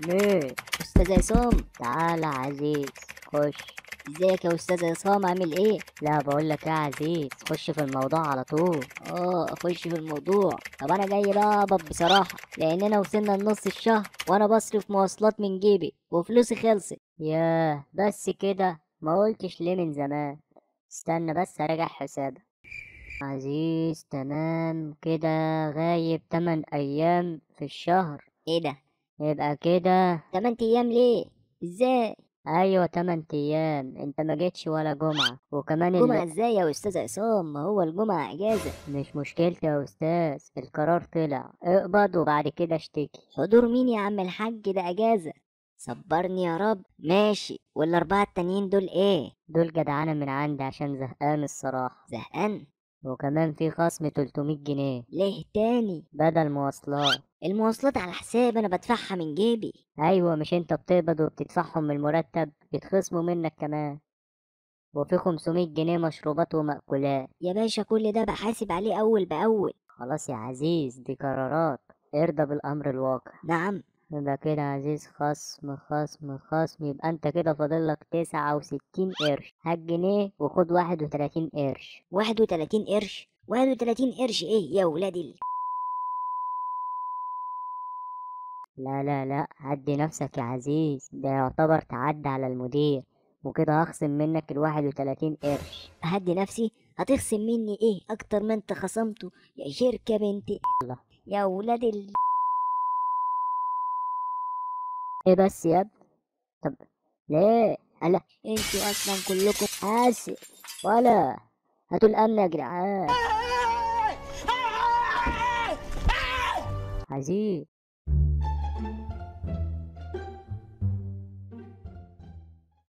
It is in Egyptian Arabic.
مين استاذ عصام تعالى عزيز خش ازيك يا استاذ عصام عامل ايه لا بقول لك يا عزيز خش في الموضوع على طول اه اخش في الموضوع طب انا جاي بقى اقبض بصراحه لاننا وصلنا لنص الشهر وانا بصرف مواصلات من جيبي وفلوسي خلصت ياه بس كده ما قلتش ليه من زمان استنى بس اراجع حسابك عزيز تمام كده غايب 8 ايام في الشهر ايه ده يبقى كده 8 ايام ليه ازاي ايوه 8 ايام انت ما جيتش ولا جمعة وكمان ال- جمعة ازاي يا استاذ عصام ما هو الجمعة اجازة مش مشكلتي يا استاذ القرار طلع اقبض وبعد كده اشتكي حضور مين يا عم الحاج ده اجازة صبرني يا رب ماشي والاربعة التانيين دول ايه دول جدعانة من عندي عشان زهقان الصراحة زهقان وكمان في خصم 300 جنيه ليه تاني بدل مواصلات المواصلات على حساب انا بدفعها من جيبي ايوه مش انت بتقبض وبتدفعهم من المرتب بيتخصموا منك كمان وفي 500 جنيه مشروبات ومأكولات يا باشا كل ده بحاسب عليه اول باول خلاص يا عزيز دي قرارات ارضى بالامر الواقع نعم يبقى كده يا عزيز خصم خصم خصم يبقى انت كده فاضلك تسعة وستين قرش هات جنيه وخد واحد وتلاتين قرش واحد وتلاتين قرش واحد وتلاتين قرش ايه يا ولادي ال- لا لا لا هدي نفسك يا عزيز ده يعتبر تعدى على المدير وكده هخصم منك الواحد وتلاتين قرش هدي نفسي هتخصم مني ايه اكتر ما انت خصمته يا شركة بنتي الله. يا ولادي ال... ايه بس يا ابني طب ليه هلا انتوا اصلا كلكم اسف ولا هاتوا الامن يا جدعان عزيز